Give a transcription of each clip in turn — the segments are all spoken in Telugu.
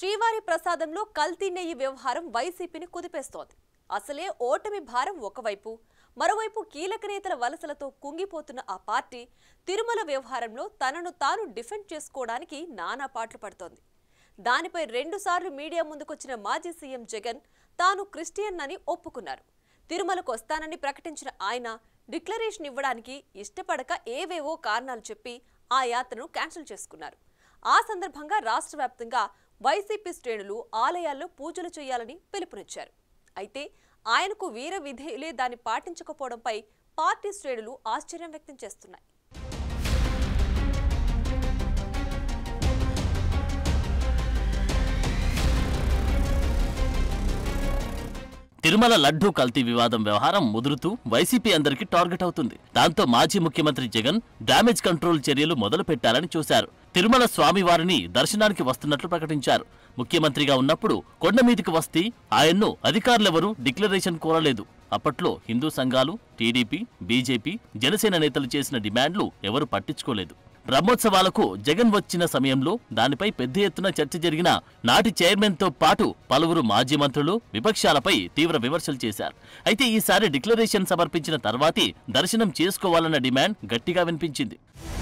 శ్రీవారి ప్రసాదంలో కల్తీ నెయ్యి వ్యవహారం వైసీపీని కుదిపేస్తోంది అసలే ఓటమి భారం ఒకవైపు మరోవైపు కీలక నేతల వలసలతో కుంగిపోతున్న ఆ పార్టీ తిరుమల వ్యవహారంలో తనను తాను డిఫెండ్ చేసుకోవడానికి నానా పాటలు పడుతోంది దానిపై రెండుసార్లు మీడియా ముందుకొచ్చిన మాజీ సీఎం జగన్ తాను క్రిస్టియన్ అని ఒప్పుకున్నారు తిరుమలకు వస్తానని ప్రకటించిన ఆయన డిక్లరేషన్ ఇవ్వడానికి ఇష్టపడక ఏవేవో కారణాలు చెప్పి ఆ యాత్రను క్యాన్సిల్ చేసుకున్నారు ఆ సందర్భంగా రాష్ట్ర వ్యాప్తంగా వైసీపీ శ్రేణులు ఆలయాల్లో పూజలు చేయాలని పిలుపునిచ్చారు అయితే ఆయనకు వీర విధేయులే దాన్ని పాటించకపోవడంపై పార్టీ శ్రేణులు ఆశ్చర్యం వ్యక్తం చేస్తున్నాయి తిరుమల లడ్డూ కల్తీ వివాదం వ్యవహారం ముదురుతూ వైసీపీ అందరికీ టార్గెట్ అవుతుంది దాంతో మాజీ ముఖ్యమంత్రి జగన్ డ్యామేజ్ కంట్రోల్ చర్యలు మొదలు పెట్టాలని చూశారు తిరుమల స్వామివారిని దర్శనానికి వస్తున్నట్లు ప్రకటించారు ముఖ్యమంత్రిగా ఉన్నప్పుడు కొండ మీదికి వస్తే ఆయన్ను అధికారులెవరూ డిక్లరేషన్ కోరలేదు అప్పట్లో హిందూ సంఘాలు టీడీపీ బీజేపీ జనసేన నేతలు చేసిన డిమాండ్లు ఎవరు పట్టించుకోలేదు బ్రహ్మోత్సవాలకు జగన్ వచ్చిన సమయంలో దానిపై పెద్ద ఎత్తున చర్చ జరిగిన నాటి చైర్మన్ తో పాటు పలువురు మాజీ మంత్రులు విపక్షాలపై తీవ్ర విమర్శలు చేశారు అయితే ఈసారి డిక్లరేషన్ సమర్పించిన తర్వాతే దర్శనం చేసుకోవాలన్న డిమాండ్ గట్టిగా వినిపించింది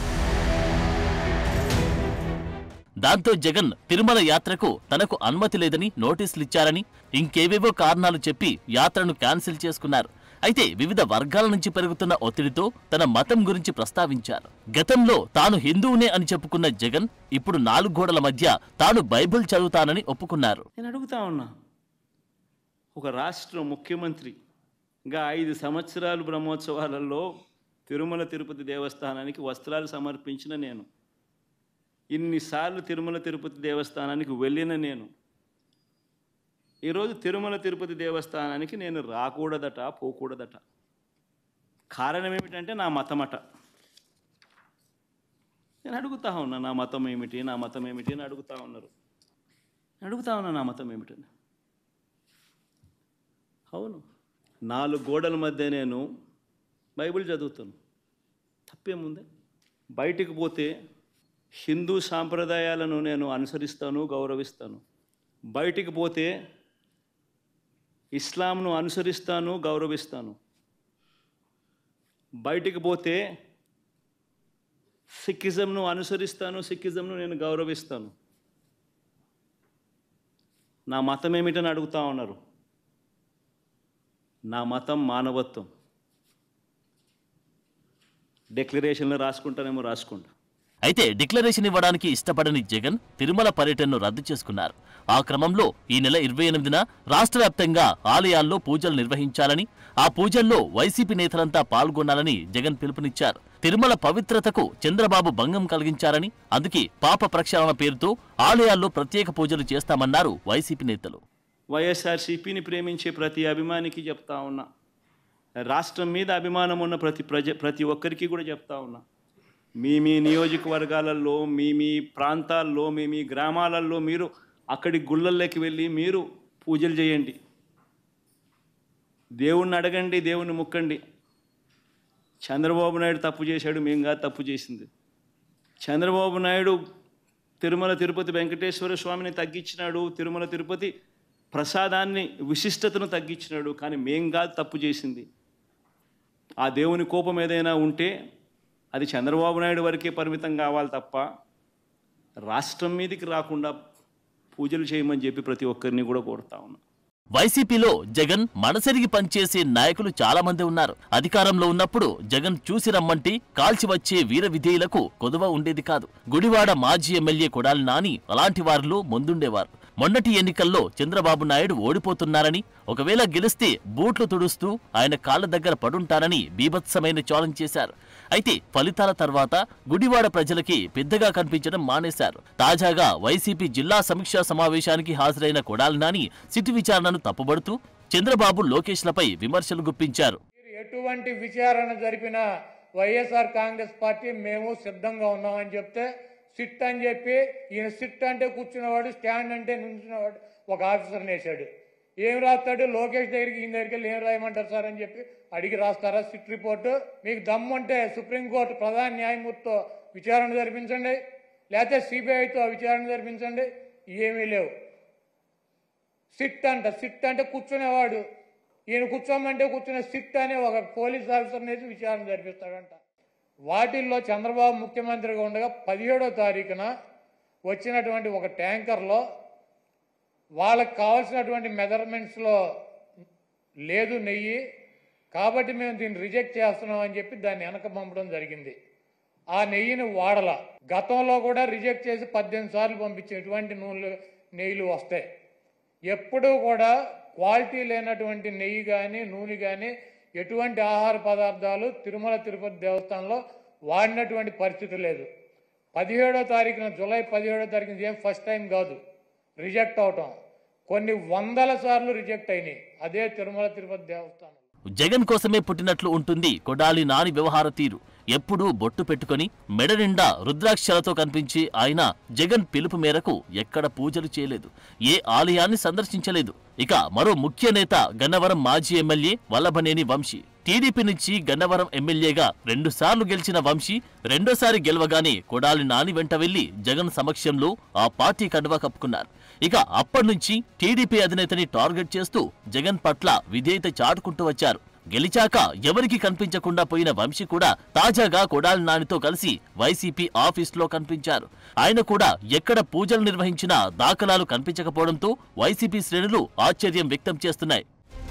దాంతో జగన్ తిరుమల యాత్రకు తనకు అనుమతి లేదని నోటీసులిచ్చారని ఇంకేవేవో కారణాలు చెప్పి యాత్రను క్యాన్సిల్ చేసుకున్నారు అయితే వివిధ వర్గాల నుంచి పెరుగుతున్న ఒత్తిడితో తన మతం గురించి ప్రస్తావించారు గతంలో తాను హిందువునే అని చెప్పుకున్న జగన్ ఇప్పుడు నాలుగు గోడల మధ్య తాను బైబిల్ చదువుతానని ఒప్పుకున్నారు నేను అడుగుతా ఉన్నా ఒక రాష్ట్ర ముఖ్యమంత్రిగా ఐదు సంవత్సరాలు బ్రహ్మోత్సవాలలో తిరుమల తిరుపతి దేవస్థానానికి వస్త్రాలు సమర్పించిన నేను ఇన్నిసార్లు తిరుమల తిరుపతి దేవస్థానానికి వెళ్ళిన నేను ఈరోజు తిరుమల తిరుపతి దేవస్థానానికి నేను రాకూడదట పోకూడదట కారణం ఏమిటంటే నా మతమట నేను అడుగుతా ఉన్నా నా మతం ఏమిటి నా మతం ఏమిటి అని అడుగుతా ఉన్నారు నేను అడుగుతా ఉన్నా నా మతం ఏమిటని అవును నాలుగు గోడల మధ్య నేను బైబిల్ చదువుతాను తప్పేముంది బయటికి పోతే హిందూ సాంప్రదాయాలను నేను అనుసరిస్తాను గౌరవిస్తాను బయటికి పోతే ఇస్లాంను అనుసరిస్తాను గౌరవిస్తాను బయటికి పోతే సిక్కిజంను అనుసరిస్తాను సిక్కిజంను నేను గౌరవిస్తాను నా మతం ఏమిటని అడుగుతా ఉన్నారు నా మతం మానవత్వం డిక్లరేషన్లో రాసుకుంటానేమో రాసుకుంటా అయితే డిక్లరేషన్ ఇవ్వడానికి ఇష్టపడని జగన్ తిరుమల పర్యటనను రద్దు చేసుకున్నారు ఆ క్రమంలో ఈ నెల ఇరవై ఎనిమిదిన రాష్ట్ర వ్యాప్తంగా ఆలయాల్లో పూజలు నిర్వహించాలని ఆ పూజల్లో వైసీపీ నేతలంతా పాల్గొనాలని జగన్ పిలుపునిచ్చారు తిరుమల పవిత్రతకు చంద్రబాబు భంగం కలిగించారని అందుకే పాప ప్రక్షాళన పేరుతో ఆలయాల్లో ప్రత్యేక పూజలు చేస్తామన్నారు వైసీపీ నేతలు వైఎస్ఆర్సీపీని ప్రేమించే ప్రతి అభిమానికి చెప్తా ఉన్నా రాష్ట్రం మీద అభిమానం ఉన్న ప్రతి ప్రజ ప్రతి ఒక్కరికి కూడా చెప్తా ఉన్నా మీ మీ నియోజకవర్గాలలో మీ మీ ప్రాంతాల్లో మీ మీ గ్రామాలలో మీరు అక్కడి గుళ్ళల్లోకి వెళ్ళి మీరు పూజలు చేయండి దేవుణ్ణి అడగండి దేవుణ్ణి ముక్కండి చంద్రబాబు నాయుడు తప్పు చేశాడు మేము కాదు తప్పు చేసింది చంద్రబాబు నాయుడు తిరుమల తిరుపతి వెంకటేశ్వర స్వామిని తగ్గించినాడు తిరుమల తిరుపతి ప్రసాదాన్ని విశిష్టతను తగ్గించినాడు కానీ మేం కాదు తప్పు చేసింది ఆ దేవుని కోపం ఏదైనా ఉంటే అది చంద్రబాబు నాయుడు వరకే పరిమితం కావాలి తప్ప రాష్ట్రం మీదకి రాకుండా పూజలు చేయమని చెప్పి ప్రతి ఒక్కరిని కూడా కోరుతా ఉన్నా వైసీపీలో జగన్ మనసెరిగి పనిచేసే నాయకులు చాలా మంది ఉన్నారు అధికారంలో ఉన్నప్పుడు జగన్ చూసి రమ్మంటే కాల్చి వచ్చే వీర విధేయులకు కొదువ ఉండేది కాదు గుడివాడ మాజీ ఎమ్మెల్యే కొడాలి నాని అలాంటి వారిలో ముందుండేవారు మొన్నటి ఎన్నికల్లో చంద్రబాబు నాయుడు ఓడిపోతున్నారని ఒకవేళ గెలిస్తే బూట్లు తుడుస్తూ ఆయన కాళ్ల దగ్గర పడుంటారని బీభత్సమైన ఛాలెంజ్ చేశారు అయితే ఫలితాల తర్వాత గుడివాడ ప్రజలకి పెద్దగా కనిపించడం మానేశారు తాజాగా వైసీపీ జిల్లా సమీక్షా సమావేశానికి హాజరైన కొడాలి నాని సిటీ విచారణను తప్పుబడుతూ చంద్రబాబు లోకేష్లపై విమర్శలు గుప్పించారు మీరు ఎటువంటి విచారణ జరిపిన వైఎస్ఆర్ కాంగ్రెస్ పార్టీ మేము సిద్ధంగా ఉన్నామని చెప్తే సిట్ అని చెప్పి ఈయన సిట్ అంటే కూర్చున్నవాడు స్టాండ్ అంటే నుంచున్నవాడు ఒక ఆఫీసర్ని వేశాడు ఏం రాస్తాడు లోకేష్ దగ్గరికి ఈయన దగ్గరికి వెళ్ళి ఏం రాయమంటారు సార్ అని చెప్పి అడిగి రాస్తారా సిట్ రిపోర్టు మీకు దమ్ము అంటే సుప్రీంకోర్టు ప్రధాన న్యాయమూర్తితో విచారణ జరిపించండి లేకపోతే సిబిఐతో విచారణ జరిపించండి ఏమీ లేవు సిట్ అంట సిట్ అంటే కూర్చునేవాడు ఈయన కూర్చోమంటే కూర్చునే సిట్ అనే ఒక పోలీస్ ఆఫీసర్ని వేసి విచారణ జరిపిస్తాడంట వాటిల్లో చంద్రబాబు ముఖ్యమంత్రిగా ఉండగా పదిహేడో తారీఖున వచ్చినటువంటి ఒక ట్యాంకర్లో వాళ్ళకి కావాల్సినటువంటి మెజర్మెంట్స్లో లేదు నెయ్యి కాబట్టి మేము దీన్ని రిజెక్ట్ చేస్తున్నాం అని చెప్పి దాన్ని వెనక పంపడం జరిగింది ఆ నెయ్యిని వాడల గతంలో కూడా రిజెక్ట్ చేసి పద్దెనిమిది సార్లు పంపించే ఇటువంటి నూనెలు నెయ్యిలు వస్తాయి ఎప్పుడూ కూడా క్వాలిటీ లేనటువంటి నెయ్యి కానీ నూనె కానీ ఎటువంటి ఆహార పదార్థాలు తిరుమల తిరుపతి దేవస్థానంలో వాడినటువంటి పరిస్థితి లేదు పదిహేడో తారీఖున జూలై పదిహేడో తారీఖున ఏం ఫస్ట్ టైం కాదు రిజెక్ట్ అవటం కొన్ని వందల సార్లు రిజెక్ట్ అయినాయి అదే తిరుమల తిరుపతి దేవస్థానం జగన్ కోసమే పుట్టినట్లు ఉంటుంది కొడాలి నాని వ్యవహార తీరు ఎప్పుడూ బొట్టు పెట్టుకొని మెడ నిండా రుద్రాక్షలతో కనిపించి ఆయన జగన్ పిలుపు మేరకు ఎక్కడ పూజలు చేయలేదు ఏ ఆలయాన్ని సందర్శించలేదు ఇక మరో ముఖ్య నేత గన్నవరం మాజీ ఎమ్మెల్యే వల్లభనేని వంశీ టీడీపీ నుంచి గన్నవరం ఎమ్మెల్యేగా రెండుసార్లు గెలిచిన వంశీ రెండోసారి గెలవగానే కొడాలి నాని వెంట వెళ్లి జగన్ సమక్షంలో ఆ పార్టీ కండువా కప్పుకున్నారు ఇక అప్పటినుంచి టీడీపీ అధినేతని టార్గెట్ చేస్తూ జగన్ పట్ల విధేయత చాటుకుంటూ వచ్చారు గెలిచాక ఎవరికి కనిపించకుండా పోయిన వంశీ కూడా తాజాగా కొడాలి నానితో కలిసి వైసీపీ ఆఫీస్లో కనిపించారు ఆయన కూడా ఎక్కడ పూజలు నిర్వహించినా దాఖలాలు కనిపించకపోవడంతో వైసీపీ శ్రేణులు ఆశ్చర్యం వ్యక్తం చేస్తున్నాయి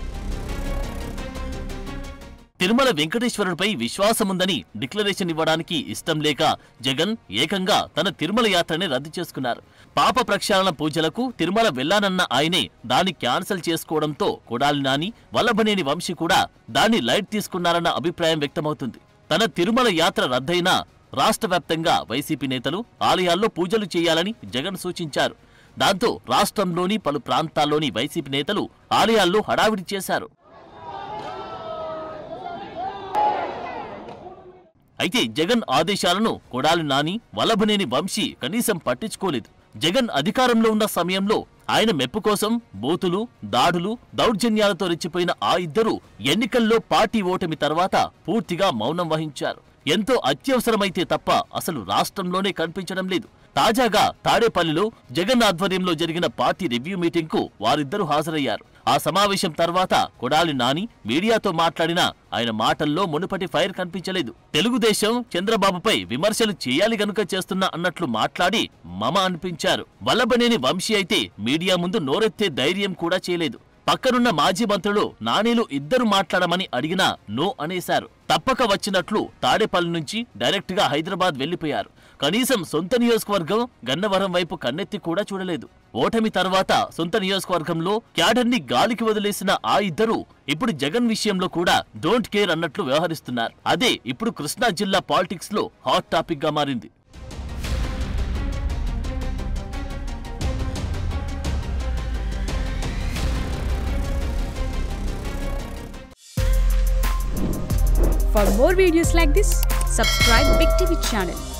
తిరుమల వెంకటేశ్వరుడిపై విశ్వాసముందని డిక్లరేషన్ ఇవ్వడానికి ఇష్టం లేక జగన్ ఏకంగా తన తిరుమల యాత్రని రద్దు చేసుకున్నారు పాప ప్రక్షాళన పూజలకు తిరుమల వెళ్లానన్న ఆయనే దాన్ని క్యాన్సిల్ చేసుకోవడంతో కొడాలి నాని వల్లభనేని వంశీ కూడా దాన్ని లైట్ తీసుకున్నారన్న అభిప్రాయం వ్యక్తమవుతుంది తన తిరుమల యాత్ర రద్దయినా రాష్ట్ర వ్యాప్తంగా వైసీపీ నేతలు ఆలయాల్లో పూజలు చేయాలని జగన్ సూచించారు దాంతో రాష్ట్రంలోని పలు ప్రాంతాల్లోని వైసీపీ నేతలు ఆలయాల్లో హడావిడి చేశారు అయితే జగన్ ఆదేశాలను కొడాలి నాని వల్లభనేని వంశీ కనీసం పట్టించుకోలేదు జగన్ అధికారంలో ఉన్న సమయంలో ఆయన మెప్పు కోసం బూతులు దాడులు దౌర్జన్యాలతో రెచ్చిపోయిన ఆ ఇద్దరు ఎన్నికల్లో పార్టీ ఓటమి తర్వాత పూర్తిగా మౌనం వహించారు ఎంతో అత్యవసరమైతే తప్ప అసలు రాష్ట్రంలోనే కనిపించడం లేదు తాజాగా తాడేపల్లిలో జగన్ ఆధ్వర్యంలో జరిగిన పార్టీ రివ్యూ మీటింగ్ కు వారిద్దరూ హాజరయ్యారు ఆ సమావేశం తర్వాత కొడాలి నాని మీడియాతో మాట్లాడినా ఆయన మాటల్లో మునుపటి ఫైర్ కనిపించలేదు తెలుగుదేశం చంద్రబాబుపై విమర్శలు చేయాలి గనుక చేస్తున్నా అన్నట్లు మాట్లాడి మమ అనిపించారు వల్లభనేని వంశీ అయితే మీడియా ముందు నోరెత్తే ధైర్యం కూడా చేయలేదు పక్కనున్న మాజీ మంత్రులు నానీలు ఇద్దరు మాట్లాడమని అడిగినా నో అనేశారు తప్పక వచ్చినట్లు తాడేపల్లి నుంచి డైరెక్ట్ గా హైదరాబాద్ వెళ్లిపోయారు కనీసం సొంత నియోజకవర్గం గన్నవరం వైపు కన్నెత్తి కూడా చూడలేదు ఓటమి తర్వాత సొంత నియోజకవర్గంలో క్యాడర్ ని గాలికి వదిలేసిన ఆ ఇద్దరు ఇప్పుడు జగన్ విషయంలో కూడా డోంట్ కేర్ అన్నట్లు వ్యవహరిస్తున్నారు అదే ఇప్పుడు కృష్ణా జిల్లా పాలిటిక్స్ లో హాట్ టాపిక్ గా మారింది For more videos like this, subscribe Big TV channel